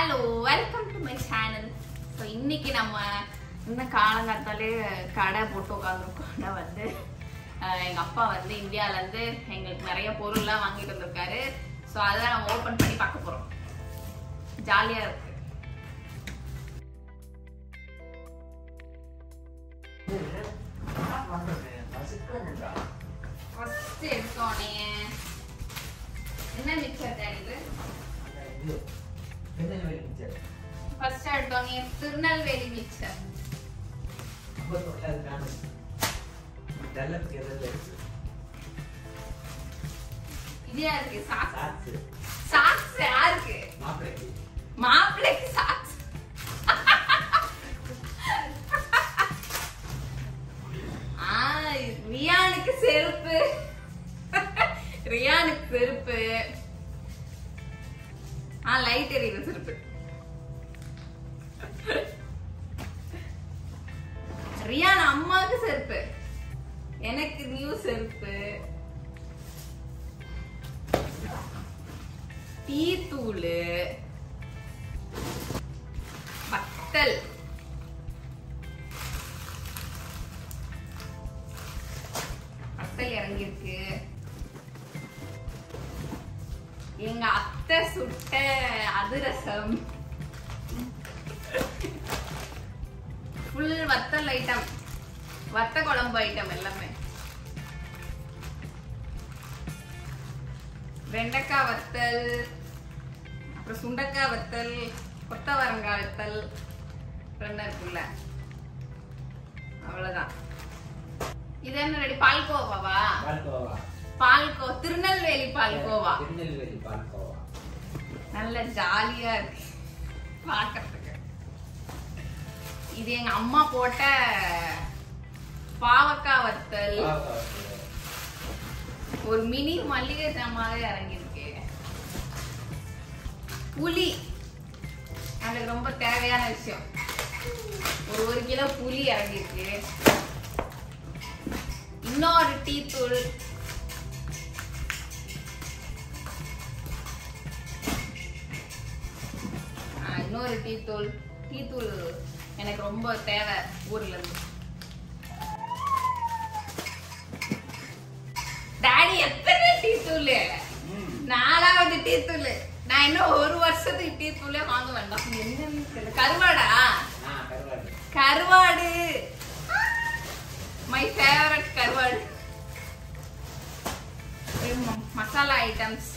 Hello welcome to my channel so இன்னைக்கு நம்ம இன்னும் காலங்காத்தாலே கடை போட்டு உட்காந்துருக்கோம் கடை வந்து அஹ், எங்க அப்பா வந்து இந்தியால இருந்து எங்களுக்கு நிறைய பொருள்லாம் வாங்கிட்டு வந்திருக்காரு ஸோ அதெல்லாம் நம்ம ஓபன் பண்ணி பார்க்க போறோம் ஜாலியா இருக்கு ஃபர்ஸ்ட் எடுத்தோடனே என்ன மிக்சர் டேடி இது ஃபர்ஸ்ட் எடுத்தோடனே திருநெல்வேலி மிக்சர் இது யாருக்கு சாக்ஸ் சாக்ஸ் யாருக்கு மாப்பிள்ளைக்கு சாக்ஸ் ஆ, ரியானுக்கு செருப்பு ரியானுக்கு செருப்பு ஆ லைட் எரியுது செருப்பு ரியான் அம்மாவுக்கு செருப்பு எனக்கு நியூ செருப்பு டீ தூளு வத்தல் வத்தல் இறங்கியிருக்கு எங்க அத்தை சுட்ட அதிரசம் ஃபுல் வத்தல் ஐட்டம் வத்த குழம்பு ஐட்டம் எல்லாமே வெண்டைக்காய் வத்தல் அப்புறம் சுண்டக்காய் வத்தல் கொத்தவரங்காய் வத்தல் ரெண்டும் இருக்குல்ல அவ்வளவுதான் இது என்ன ரெடி பால்கோவாவா பால்கோ திருநெல்வேலி பால்கோவா நல்ல ஜாலியா இருக்கு பார்க்கறதுக்கு இது எங்க அம்மா போட்ட பாவக்காய் வத்தல் ஒரு மினி மல்லிகை ஜாமாவே இறங்கியிருக்கு புளி எனக்கு ரொம்ப தேவையான விஷயம் ஒரு ஒரு கிலோ புளி இறங்கியிருக்கு இன்னொரு டீ தூள் ஆ, இன்னொரு டீ தூள் டீ தூள் எனக்கு ரொம்ப தேவை ஊர்ல இருந்து டாடி எத்தனை டீ தூள் நாலாவது டீ தூள் நான் இன்னும் ஒரு வருஷத்துக்கு டீ தூளே வாங்க வேண்டாம் என்னன்னு தெரியல கருவாடா கருவாடு மை ஃபேவரட் கருவாடு ம- மசாலா ஐட்டம்ஸ்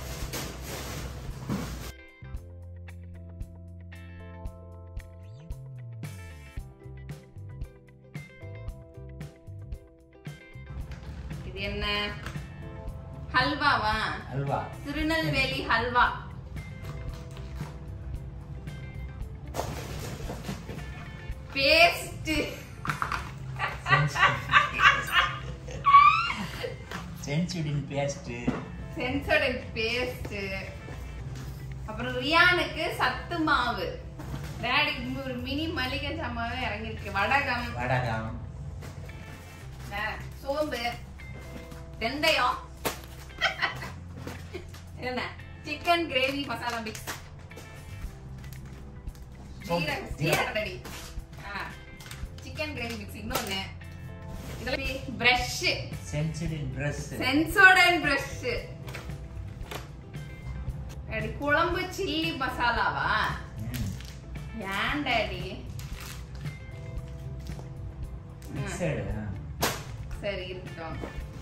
இது என்ன ஹல்வாவா Tirunelveli halwa paste Sensodyne paste Sensodyne paste அப்புறம் ரியானுக்கு சத்து மாவு டேடிக்கு ஒரு மினி மளிகை சாமாவே இறங்கியிருக்கு வடகம் வடகம் அஹ், சோம்பு வெந்தயம் என்ன சிக்கன் கிரேவி மசாலா மிக்ஸ் சோம்பு, ஜீரகடி சிக்கன் கிரேவி மிக்ஸ் இன்னொன்னு இதெல்லாம் brush Sensodyne brush Sensodyne brush daddy குழம்பு சில்லி மசாலாவா ஏன் டாடி மிக்சடு சரி இருக்கட்டும்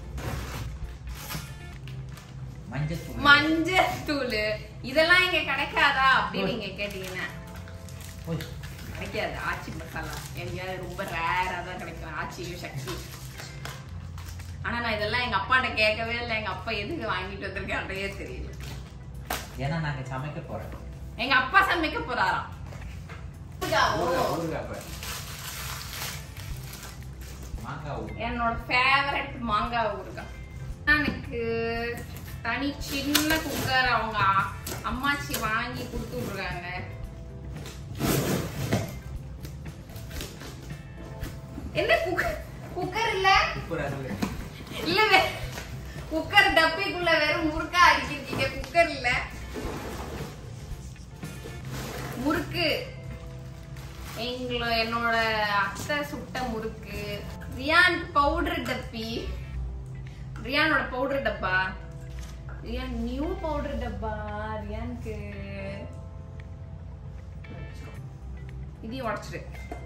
மஞ்சள் மஞ்சள் தூள் இதெல்லாம் இங்க கிடைக்காதா அப்படின்னு நீங்க கேட்டீங்கன்னா கிடைக்காது ஆச்சி மசாலா எங்கேயாவது ரொம்ப ரேரா தான் கிடைக்கும் ஆச்சியும் சக்தி ஆனா நான் இதெல்லாம் எங்க அப்பாட்ட கேட்கவே இல்லை எங்க அப்பா எதுக்கு வாங்கிட்டு வந்திருக்காருன்றதே தெரியல ஏன்னா நாங்க சமைக்க போறோம் எங்க அப்பா சமைக்க போறாராம் மாங்காய் ஊறுகாய். என்னோட ஃபேவரட் மாங்காய் ஊறுகாய் எனக்கு தனி சின்ன குக்கர் அவங்க அ- அம்மாச்சி வாங்கி கொடுத்து விடுறாங்க என்ன குக்கர் குக்கர் இல்ல சூப்பரா இருக்கு. இல்ல வே- குக்கர் டப்பிக்குள்ள வெறும் முறுக்கா அடிக்கிருக்கீங்க குக்கர் இல்ல முறுக்கு எங்கள என்னோட அத்தை சுட்ட முறுக்கு ரியான் பவுடர் டப்பி ரியானோட பவுடர் டப்பா ரியான் நியூ பவுடர் டப்பா ரியானுக்கு இதையும் உடச்சிரு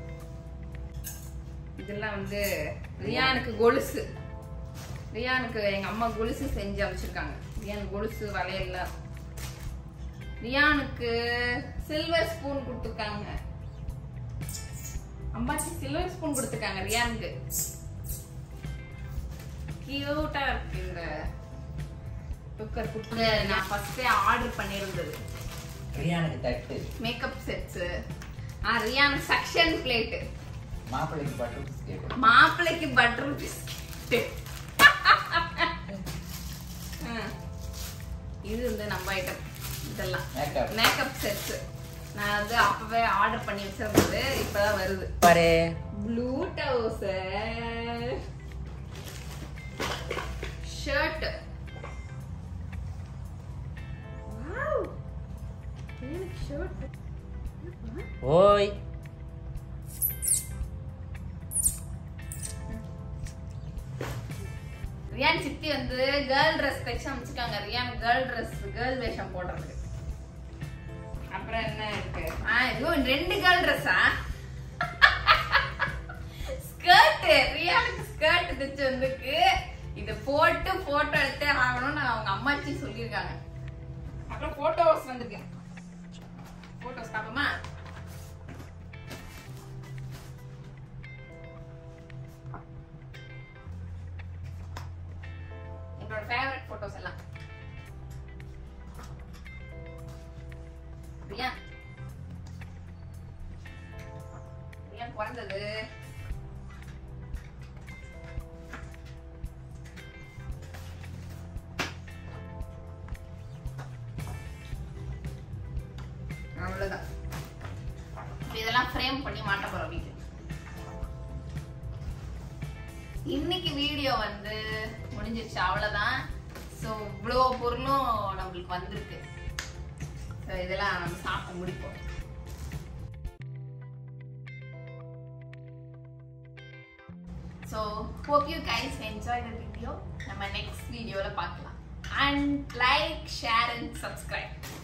இதெல்லாம் வந்து ரியானுக்கு கொலுசு ரியானுக்கு எங்க அம்மா கொலுசு செஞ்சு அமைச்சிருக்காங்க ரியான் கொலுசு வளையல்ல ரியானுக்கு சில்வர் ஸ்பூன் கொடுத்துருக்காங்க அம்மாச்சி சில்வர் ஸ்பூன் கொடுத்துருக்காங்க ரியானுக்கு கியூட்டா இருக்கு இந்த குக்கர் குக்கர் நான் ஃபர்ஸ்டே ஆர்டர் பண்ணியிருந்தது ரியானுக்கு தட்டு மேக்கப் செட்ஸ் ஆ ரியான் சக்ஷன் பிளேட் மாப்பிள்ளைக்கு பட்டர் பிஸ்கெட் மாப்பிள்ளைக்கு பட்டர் பிஸ்கெட் இது வந்து நம்ம ஐட்டம் இதெல்லாம் மேக்கப் மேக்கப் செட்ஸ் நான் வந்து அப்பவே ஆர்டர் பண்ணி வச்சிருந்தது இப்பதான் வருது பாரு ப்ளூ டவுசர் ஷர்ட் வாவ் எனக்கு ஷர்ட் ஓய் ரியான் சித்தி வந்து கேர்ள் ட்ரெஸ் தைச்சு அமைச்சிருக்காங்க ரியான் கேர்ள் ட்ரெஸ் கேர்ள் வேஷம் போடுறதுக்கு அப்புறம் என்ன இருக்கு ஆ ஐயோ ரெண்டு கேர்ள் ட்ரெஸ்ஸா ஸ்கர்ட் ரியானுக்கு ஸ்கர்ட் தைச்சு வந்திருக்கு இத போட்டு போட்டோ எடுத்தே ஆகணும்னு அவங்க அம்மாச்சி சொல்லியிருக்காங்க அப்புறம் போட்டோஸ் வந்திருக்கு போட்டோஸ் பார்ப்போமா என்னோட ஃபேவரட் போட்டோஸ் எல்லாம் ரியா ரியா பிறந்தது அவ்வளவுதான் இப்ப இதெல்லாம் ஃப்ரேம் பண்ணி மாட்ட போறோம் வீட்டுக்கு இன்னைக்கு வீடியோ வந்து முடிஞ்சிருச்சு அவ்வளவுதான் ஸோ இவ்வளோ பொருளும் நம்மளுக்கு வந்திருக்கு ஸோ இதெல்லாம் நம்ம சாப்பிட்டு முடிப்போம் so hope you guys enjoy the video நம்ம நெக்ஸ்ட் வீடியோவில் பார்க்கலாம் and like share and subscribe